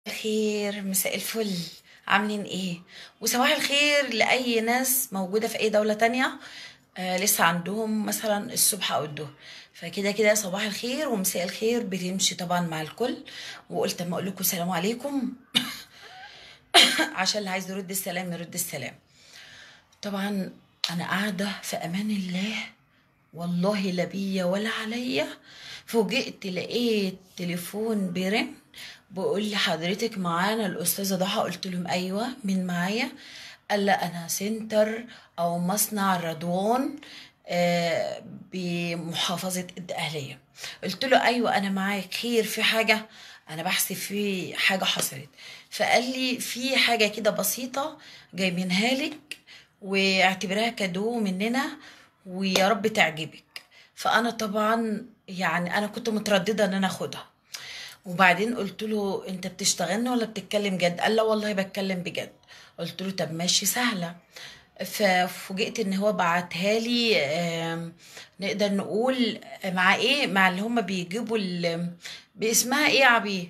الخير مساء الفل عاملين ايه وصباح الخير لأي ناس موجودة في أي دولة تانية آه لسه عندهم مثلا الصبح أو الظهر فكده كده صباح الخير ومساء الخير بتمشي طبعا مع الكل وقلت اما اقول لكم السلام عليكم عشان اللي عايز يرد السلام يرد السلام طبعا انا قاعده في امان الله والله لا بيا ولا عليا فوجئت لقيت تليفون بيرن بيقول لي حضرتك معانا الاستاذه ضحى قلت لهم ايوه مين معايا قال لا انا سنتر او مصنع رضوان آه، بمحافظه الدقهليه قلت له ايوه انا معاك خير في حاجه انا بحسب في حاجه حصلت فقال لي في حاجه كده بسيطه جايبينها لك واعتبرها كادو مننا ويا رب تعجبك فانا طبعا يعني انا كنت متردده ان انا اخدها وبعدين قلت له انت بتشتغلني ولا بتتكلم جد قال لا والله بتكلم بجد قلت له طب ماشي سهله ففوجئت ان هو بعتها لي آم، نقدر نقول مع ايه مع اللي هم بيجيبوا ال- باسمها ايه يا عبير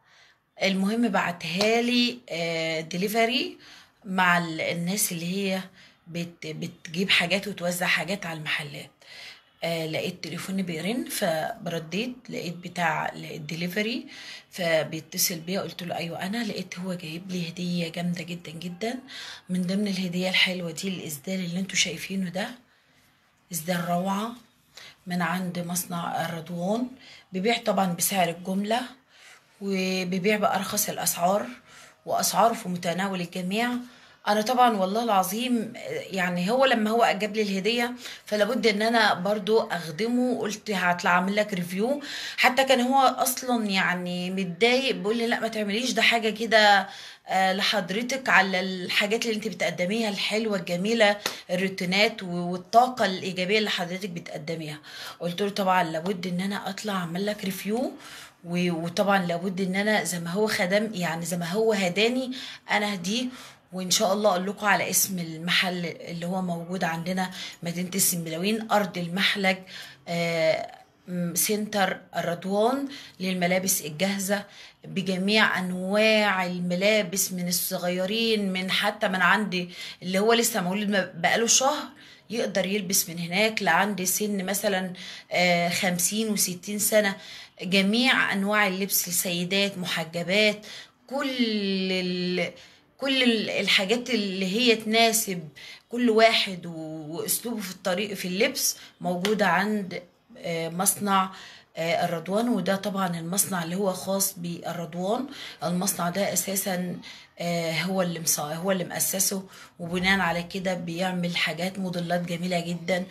المهم بعتها لي ديليفري مع ال- الناس اللي هي بت بتجيب حاجات وتوزع حاجات على المحلات آه لقيت تليفوني بيرن فبرديت لقيت بتاع لقيت ديليفري فبيتصل بيا قلت له ايوه انا لقيت هو جايب لي هديه جامده جدا جدا من ضمن الهديه الحلوه دي الاسدال اللي انتوا شايفينه ده إصدار روعة من عند مصنع الرضوان بيبيع طبعا بسعر الجملة وبيبيع بأرخص الأسعار وأسعاره في متناول الجميع أنا طبعا والله العظيم يعني هو لما هو جاب لي الهدية فلابد إن أنا برضو أخدمه قلت هطلع أعمل لك ريفيو حتى كان هو أصلا يعني متضايق بيقول لي لا ما تعمليش ده حاجة كده آه، لحضرتك على الحاجات اللي انت بتقدميها الحلوه الجميله الروتينات والطاقه الايجابيه اللي حضرتك بتقدميها قلت له طبعا لابد ان انا اطلع اعمل لك ريفيو و- وطبعا لابد ان انا زي ما هو خدم يعني زي ما هو هداني انا هديه وان شاء الله اقول لكم على اسم المحل اللي هو موجود عندنا مدينه السنبلاوين ارض المحلج آه، م- سنتر الرضوان للملابس الجاهزة بجميع أنواع الملابس من الصغيرين من حتى من عندي اللي هو لسه مولود ما بقاله شهر يقدر يلبس من هناك لعند سن مثلا آه، خمسين وستين سنة جميع أنواع اللبس السيدات محجبات كل ال... كل ال- الحاجات اللي هي تناسب كل واحد و- واسلوبه في الطريق في اللبس موجودة عند آه، مصنع آه، الرضوان وده طبعا المصنع اللي هو خاص بالرضوان المصنع ده اساسا آه، هو اللي مص- هو اللي مؤسسه وبناء على كده بيعمل حاجات موديلات جميلة جدا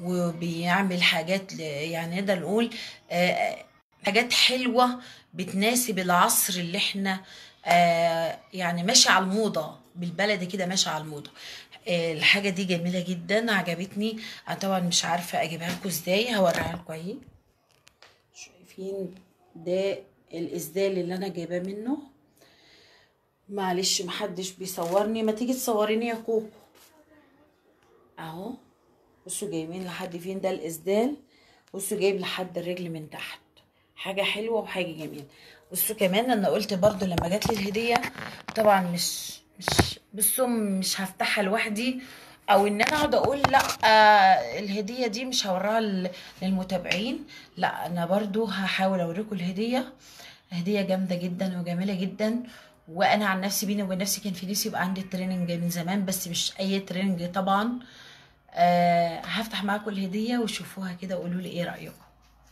وبيعمل حاجات ل- يعني نقدر نقول آه، حاجات حلوة بتناسب العصر اللي احنا آه، يعني ماشي على الموضة بالبلدي كده ماشي على الموضة آه، الحاجة دي جميلة جدا عجبتني انا طبعا مش عارفة اجيبها لكم ازاي هوريها لكم اهي شايفين ده الاسدال اللي انا جايباه منه معلش محدش بيصورني ما تيجي تصوريني يا كوكو اهو بصوا جايبين لحد فين ده الاسدال بصوا جايب لحد الرجل من تحت حاجة حلوة وحاجة جميلة بصوا كمان انا قلت برضو لما جات لي الهدية طبعا مش مش بصوا مش هفتحها لوحدي او ان انا اقعد اقول لا آه الهدية دي مش هوريها لل- للمتابعين لا انا برضو هحاول اوريكم الهدية هدية جامدة جدا وجميلة جدا وانا عن نفسي بيني وبين نفسي كان في نفسي يبقى عندي تريننج من زمان بس مش اي تريننج طبعا آه هفتح معاكم الهدية وشوفوها كده وقولوا لي ايه رأيكم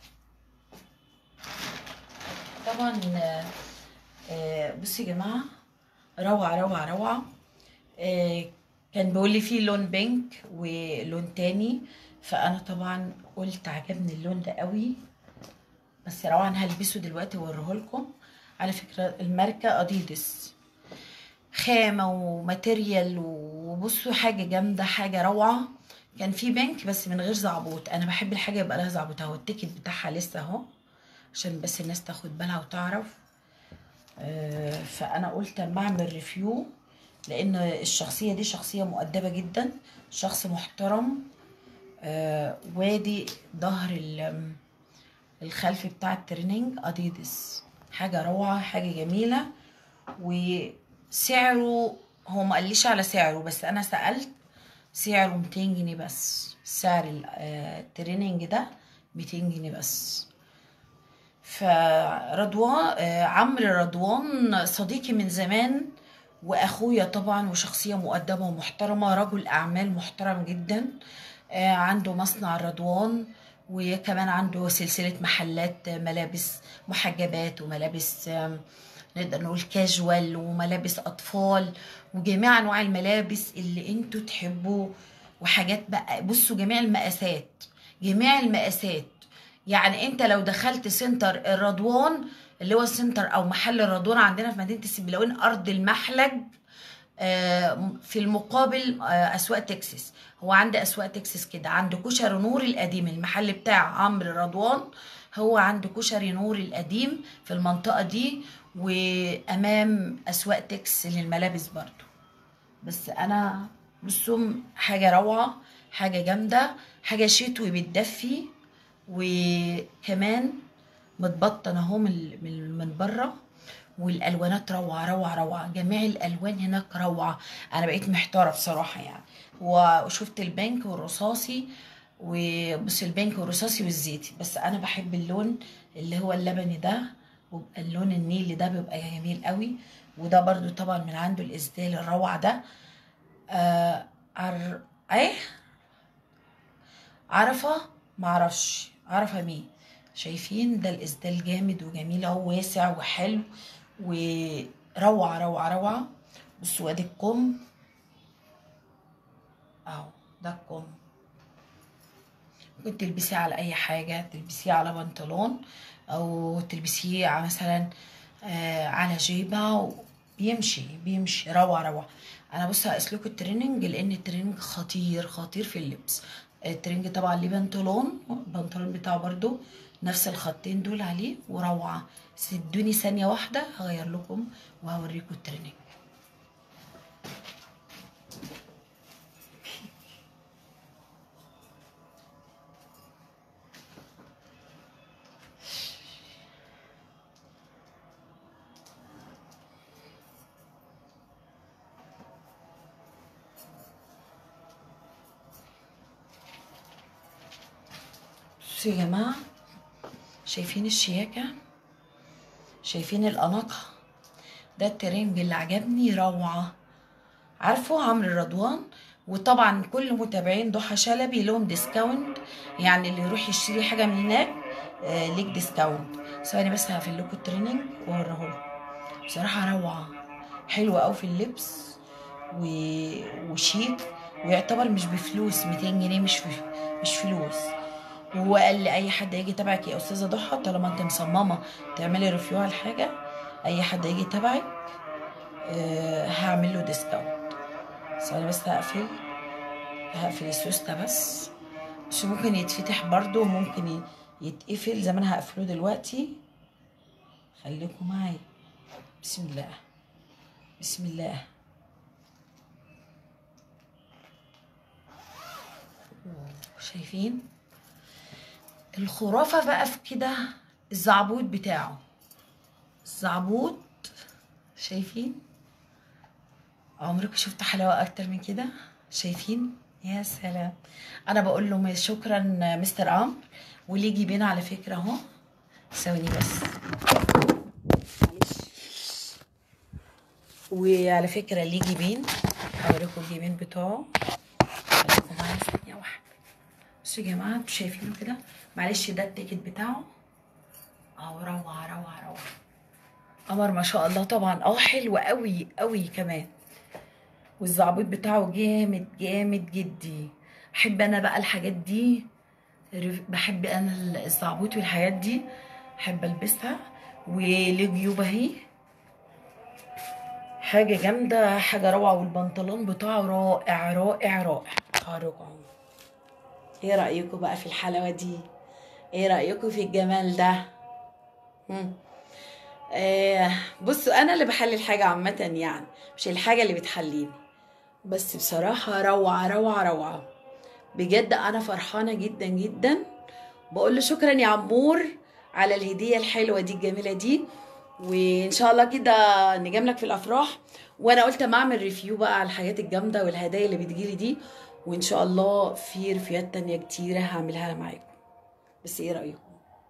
طبعا آه، آه، بصوا يا جماعة روعة روعة روعة آه، كان بيقول لي فيه لون بينك ولون تاني فأنا طبعا قلت عجبني اللون ده قوي بس روعة أنا هلبسه دلوقتي واوريه لكم على فكرة الماركة أديدس خامة وماتيريال وبصوا حاجة جامدة حاجة روعة كان في بنك بس من غير زعبوط انا بحب الحاجة يبقى لها زعبوط اهو التيكت بتاعها لسه اهو عشان بس الناس تاخد بالها وتعرف آه، فانا قلت اما اعمل ريفيو لان الشخصية دي شخصية مؤدبة جدا شخص محترم آه، وادي ظهر ال- الخلفي بتاع التريننج اديدس حاجة روعة حاجة جميلة وسعره هو ما قاليش على سعره بس انا سألت سعره 200 جنيه بس سعر ال- آه، التريننج ده 200 جنيه بس فرضوان آه، عمرو رضوان صديقي من زمان واخويا طبعا وشخصيه مؤدبه ومحترمه رجل اعمال محترم جدا آه، عنده مصنع رضوان وكمان عنده سلسله محلات ملابس محجبات وملابس آم، نقدر نقول كاجوال وملابس اطفال وجميع انواع الملابس اللي انتوا تحبوا وحاجات بقى بصوا جميع المقاسات جميع المقاسات يعني انت لو دخلت سنتر الرضوان اللي هو سنتر او محل الرضوان عندنا في مدينه السبلاوين ارض المحلج آه، في المقابل آه، اسواق تكساس هو عند اسواق تكساس كده عند كشري نور القديم المحل بتاع عمرو رضوان هو عند كشري نور القديم في المنطقه دي وامام اسواق تكس للملابس برضو بس انا بصوا حاجه روعه حاجه جامده حاجه شتوي بتدفي وكمان متبطن اهو من من من بره والالوانات روعه روعه روعه جميع الالوان هناك روعه انا بقيت محتاره بصراحه يعني وشفت البنك والرصاصي وبص البنك والرصاصي والزيتي بس انا بحب اللون اللي هو اللبني ده وبقى اللون النيلي ده بيبقى جميل قوي وده برضو طبعا من عنده الاسدال الروعه ده آه عر... ايه عرفة معرفش عرفة مين شايفين ده الإسدال جامد وجميل اهو واسع وحلو وروعة روعة روعة بصوا ادي الكم اهو ده الكم ممكن تلبسيه على اي حاجة تلبسيه على بنطلون او تلبسيه على مثلا آه على جيبة بيمشي بيمشي روعة روعة انا بص هقيس لكم التريننج لان التريننج خطير خطير في اللبس الترنج طبعا ليه بنطلون البنطلون بتاعه برضو نفس الخطين دول عليه وروعة سدوني ثانية واحدة هغير لكم وهوريكم الترنج بصوا يا جماعة شايفين الشياكة شايفين الأناقة ده الترنج اللي عجبني روعة عارفه عمرو رضوان وطبعا كل متابعين ضحى شلبي لهم ديسكاونت يعني اللي يروح يشتري حاجة من هناك آه ليك ديسكاونت ثواني بس هقفل لكم التريننج واوريهولكم بصراحة روعة حلوة أوي في اللبس و... وشيك ويعتبر مش بفلوس 200 جنيه مش في... مش فلوس وهو قال لي اي حد يجي تبعك يا استاذه ضحى طالما انت مصممه تعملي ريفيو على الحاجه اي حد يجي تبعك أه هعمل له ديسكاونت ثواني بس هقفل هقفل السوس ده بس مش ممكن يتفتح برضو وممكن ي- يتقفل زي ما انا هقفله دلوقتي خليكم معايا بسم الله بسم الله شايفين الخرافة بقى في كده الزعبوط بتاعه الزعبوط شايفين عمرك شفت حلاوة أكتر من كده شايفين يا سلام أنا بقول له شكرا مستر عمرو وليه جيبين على فكرة أهو ثواني بس معلش وعلى فكرة ليه جيبين هوريكم الجيبين بتوعه خليكم معايا ثانية واحدة بصوا يا جماعة انتوا شايفينه كده معلش ده التيكت بتاعه اهو روعة روعة روعة قمر ما شاء الله طبعا اه حلو قوي قوي كمان والزعبوط بتاعه جامد جامد جدي احب انا بقى الحاجات دي رف- بحب انا الزعبوط والحاجات دي احب البسها وليه جيوب اهي حاجة جامدة حاجة روعة والبنطلون بتاعه رائع رائع رائع خارق عمر ايه رأيكم بقى في الحلاوة دي ايه رأيكم في الجمال ده مم. آه بصوا انا اللي بحلي الحاجة عامة يعني مش الحاجة اللي بتحليني بس بصراحة روعة روعة روعة بجد انا فرحانة جدا جدا بقول له شكرا يا عمور على الهدية الحلوة دي الجميلة دي وان شاء الله كده نجاملك في الافراح وانا قلت اما اعمل ريفيو بقى على الحاجات الجامده والهدايا اللي بتجيلي دي وان شاء الله في ريفيوهات تانية كتيره هعملها معاكم بس ايه رايكم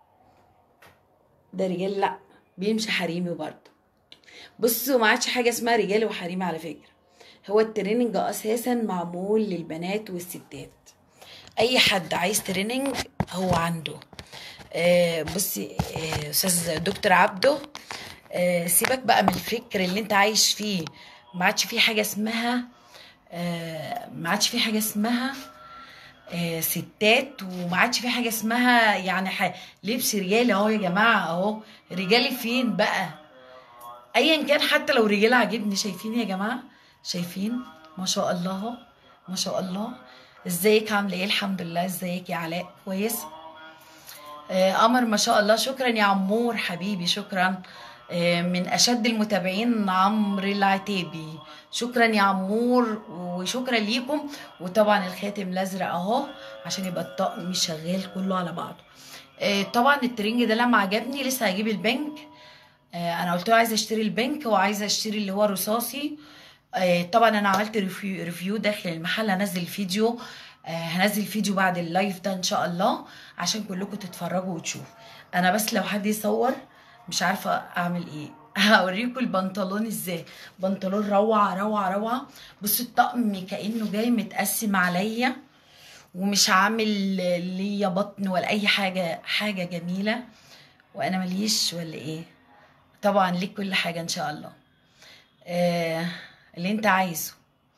ده رجال لا بيمشي حريمي برضه بصوا ما عادش حاجه اسمها رجال وحريمي على فكره هو التريننج اساسا معمول للبنات والستات اي حد عايز تريننج هو عنده آه بصي آه، استاذ دكتور عبده آه سيبك بقى من الفكر اللي انت عايش فيه ما عادش في حاجه اسمها آه ما عادش في حاجه اسمها آه ستات وما عادش في حاجه اسمها يعني ح... لبس رجالي اهو يا جماعه اهو رجالي فين بقى ايا كان حتى لو رجال عاجبني شايفين يا جماعه شايفين ما شاء الله اهو ما شاء الله ازيك عامله ايه الحمد لله ازيك يا علاء كويس آه، قمر ما شاء الله شكرا يا عمور حبيبي شكرا آه، من اشد المتابعين عمرو العتيبي شكرا يا عمور وشكرا ليكم وطبعا الخاتم الازرق اهو عشان يبقى الطقم شغال كله على بعضه آه، طبعا الترنج ده لما عجبني لسه هجيب البنك آه، انا قلت له عايزه اشتري البنك وعايزه اشتري اللي هو رصاصي آه، طبعا انا عملت ريفيو, ريفيو داخل المحل هنزل فيديو آه، هنزل فيديو بعد اللايف ده ان شاء الله عشان كلكم تتفرجوا وتشوفوا انا بس لو حد يصور مش عارفه اعمل ايه هوريكم البنطلون ازاي بنطلون روعه روعه روعه بصوا الطقم كانه جاي متقسم عليا ومش عامل ليا بطن ولا اي حاجه حاجه جميله وانا مليش ولا ايه طبعا ليك كل حاجه ان شاء الله آه اللي انت عايزه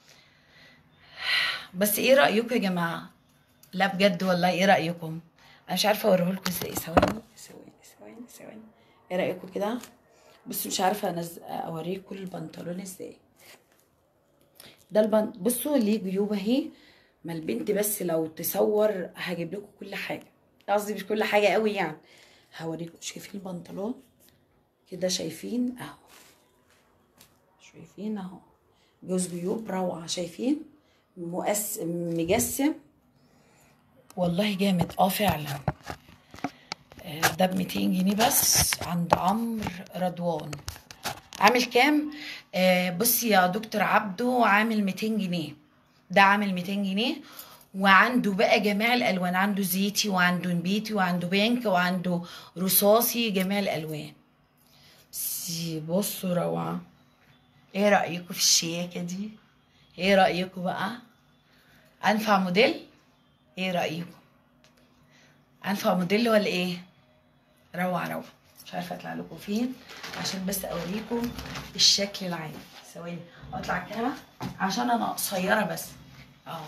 بس ايه رايكم يا جماعه لا بجد والله ايه رايكم انا مش عارفه اوريهولكم ازاي ثواني ثواني ثواني ثواني ايه رايكم كده بصوا مش عارفه أنز... اوريكم البنطلون ازاي ده البنط بصوا ليه جيوب اهي ما البنت بس لو تصور هجيب لكم كل حاجه قصدي مش كل حاجه قوي يعني هوريكم شايفين البنطلون كده شايفين اهو شايفين اهو جوز جيوب روعه شايفين مقس مجسم والله جامد اه فعلا آه، ده ب 200 جنيه بس عند عمرو رضوان عامل كام آه بصي يا دكتور عبده عامل 200 جنيه ده عامل 200 جنيه وعنده بقى جميع الالوان عنده زيتي وعنده نبيتي وعنده بينك وعنده رصاصي جميع الالوان بس بصوا روعه ايه رايكم في الشياكه دي ايه رايكم بقى انفع موديل ايه رايكم انفع موديل ولا ايه روعه روعه مش عارفه اطلع لكم فين عشان بس اوريكم الشكل العام ثواني اطلع الكاميرا عشان انا قصيره بس اهو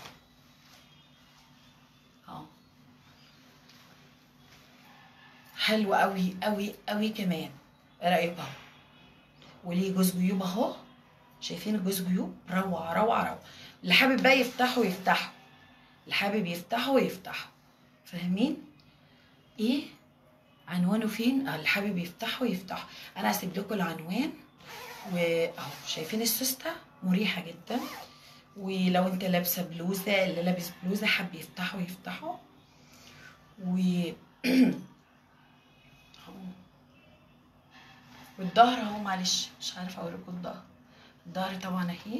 اهو حلو قوي قوي قوي كمان ايه رايكم اهو وليه جوز جيوب اهو شايفين الجوز جيوب روعه روعه روعه اللي حابب بقى يفتحه يفتحه اللي حابب يفتحه يفتحه فاهمين ايه عنوانه فين آه، اللي حابب يفتحه يفتحه انا هسيب لكم العنوان واهو شايفين السوسته مريحه جدا ولو انت لابسه بلوزه اللي لابس بلوزه حاب يفتحه يفتحه و أهو. والظهر اهو معلش مش عارفه اقول لكم الظهر الظهر طبعا اهي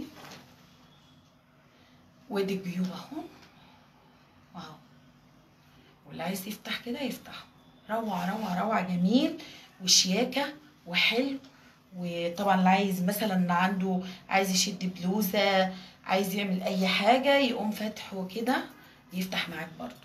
وادي الجيوب اهو واهو واللي عايز يفتح كده يفتح روعة روعة روعة جميل وشياكة وحلو وطبعا اللي عايز مثلا عنده عايز يشد بلوزة عايز يعمل اي حاجة يقوم فاتحه كده يفتح معاك برضو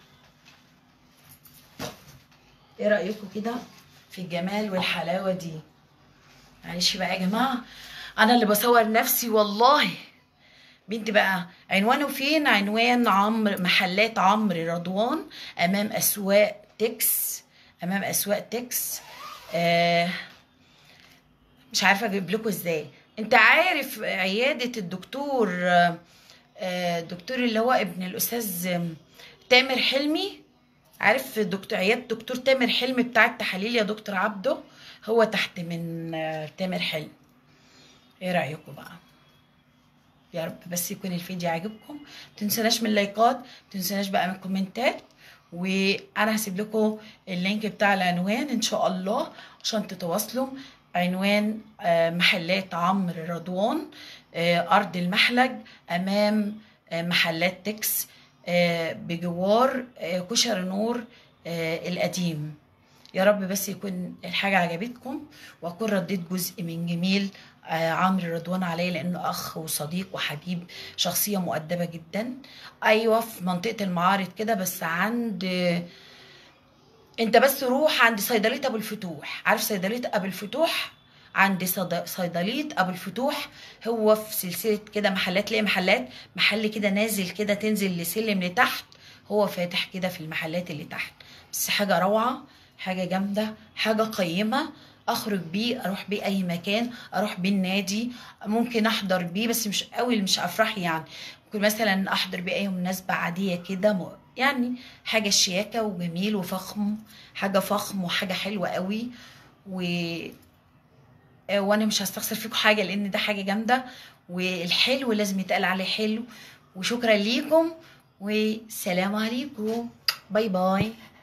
ايه رأيكم كده في الجمال والحلاوة دي معلش بقى يا جماعة انا اللي بصور نفسي والله بنت بقى عنوانه فين عنوان عمرو محلات عمرو رضوان امام اسواق تكس امام اسواق تكس آه مش عارفه اجيب لكم ازاي انت عارف عياده الدكتور آه، آه، الدكتور اللي هو ابن الاستاذ تامر حلمي عارف دكتور عياده دكتور تامر حلمي بتاع التحاليل يا دكتور عبده هو تحت من آه، تامر حلمي ايه رايكم بقى يا رب بس يكون الفيديو عاجبكم تنسوناش من اللايكات تنسوناش بقى من الكومنتات وانا هسيب لكم اللينك بتاع العنوان ان شاء الله عشان تتواصلوا عنوان آه، محلات عمرو رضوان آه، أرض المحلج أمام آه، محلات تكس آه، بجوار آه، كشر نور آه، القديم يا رب بس يكون الحاجة عجبتكم وأكون رديت جزء من جميل آه، عمرو رضوان عليا لأنه أخ وصديق وحبيب شخصية مؤدبة جدا أيوة في منطقة المعارض كده بس عند انت بس روح عند صيدليه ابو الفتوح عارف صيدليه ابو الفتوح عند صد- صيدليه ابو الفتوح هو في سلسله كده محلات ليه محلات محل كده نازل كده تنزل لسلم لتحت هو فاتح كده في المحلات اللي تحت بس حاجه روعه حاجه جامده حاجه قيمه اخرج بيه اروح بيه اي مكان اروح بيه النادي ممكن احضر بيه بس مش قوي مش افراح يعني ممكن مثلا احضر بيه اي مناسبه عاديه كده م- يعني حاجه شياكه وجميل وفخم حاجه فخم وحاجه حلوه قوي و آه، وانا مش هستخسر فيكم حاجه لان ده حاجه جامده والحلو لازم يتقال عليه حلو وشكرا ليكم والسلام عليكم باي باي